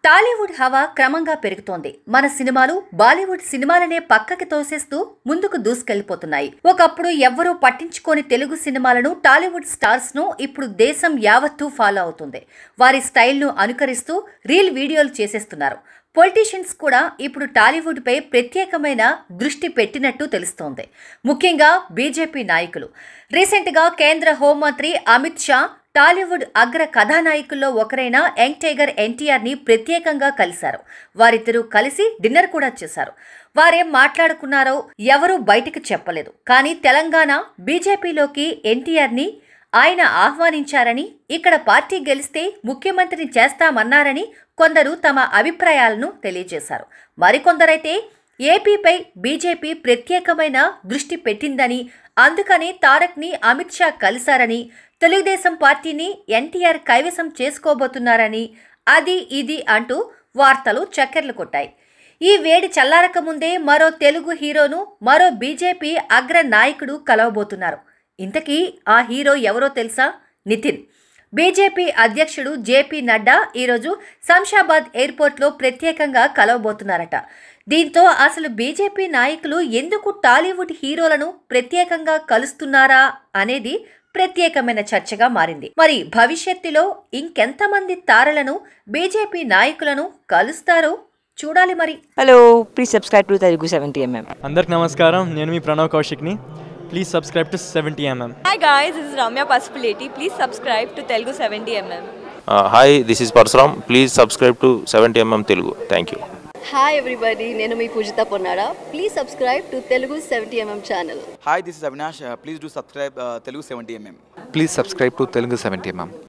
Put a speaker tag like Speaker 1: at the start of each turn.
Speaker 1: టాలీవుడ్ హవా క్రమంగా పెరుగుతోంది మన సినిమాలు బాలీవుడ్ సినిమాలనే పక్కకి తోసేస్తూ ముందుకు దూసుకెళ్లిపోతున్నాయి ఒకప్పుడు ఎవ్వరూ పట్టించుకోని తెలుగు సినిమాలను టాలీవుడ్ స్టార్స్ ను ఇప్పుడు దేశం యావత్తూ ఫాలో అవుతుంది వారి స్టైల్ను అనుకరిస్తూ రీల్ వీడియోలు చేసేస్తున్నారు పొలిటీషియన్స్ కూడా ఇప్పుడు టాలీవుడ్ పై ప్రత్యేకమైన దృష్టి పెట్టినట్టు తెలుస్తోంది ముఖ్యంగా బీజేపీ నాయకులు రీసెంట్గా కేంద్ర హోంమంత్రి అమిత్ షా టాలీవుడ్ అగ్ర కథానాయకుల్లో ఒకరైన యంగ్ టైగర్ ఎన్టీఆర్ ని ప్రత్యేకంగా కలిశారు వారిద్దరూ కలిసి డిన్నర్ కూడా చేశారు వారేం మాట్లాడుకున్నారో ఎవరూ బయటికి చెప్పలేదు కానీ తెలంగాణ బీజేపీలోకి ఎన్టీఆర్ ని ఆయన ఆహ్వానించారని ఇక్కడ పార్టీ గెలిస్తే ముఖ్యమంత్రిని చేస్తామన్నారని కొందరు తమ అభిప్రాయాలను తెలియజేశారు మరికొందరైతే ఏపీపై బీజేపీ ప్రత్యేకమైన దృష్టి పెట్టిందని అందుకని తారక్ని అమిత్ షా కలిశారని తెలుగుదేశం పార్టీని ఎన్టీఆర్ కైవసం చేసుకోబోతున్నారని అది ఇది అంటూ వార్తలు చక్కెర్లు కొట్టాయి ఈ వేడి చల్లారక ముందే మరో తెలుగు హీరోను మరో బీజేపీ అగ్ర నాయకుడు కలవబోతున్నారు ఇంతకీ ఆ హీరో ఎవరో తెలుసా నితిన్ బీజేపీ అధ్యక్షుడు జేపీ నడ్డా ఈరోజు శంషాబాద్ ఎయిర్పోర్ట్లో ప్రత్యేకంగా కలవబోతున్నారట దీంతో అసలు బీజేపీ నాయకులు ఎందుకు టాలీవుడ్ హీరోలను ప్రత్యేకంగా కలుస్తున్నారా అనేది ప్రత్యేకమైన చర్చగా మారింది మరి భవిష్యత్తులో ఇంకెంతమంది తారలను బీజేపీ నాయకులను కలుస్తారో చూడాలి మరి
Speaker 2: hello please subscribe to Telugu seventy MM
Speaker 3: అందరికి నమస్కారం నేను మీ ప్రణవ్ కౌశిక్ని please subscribe to seventy MM
Speaker 4: Hi guys, this is Ramya Pasupuleti. Please subscribe to Telugu 70mm.
Speaker 5: Hi this is Parashuram please subscribe to seventy MM Telugu thank you
Speaker 6: hi everybody నేను మీ Pujitha Ponnada please subscribe to Telugu seventy MM channel
Speaker 7: Hi, this is Avinash. Uh, please do subscribe uh, Telugu 70mm.
Speaker 8: Please subscribe to Telugu 70 mm.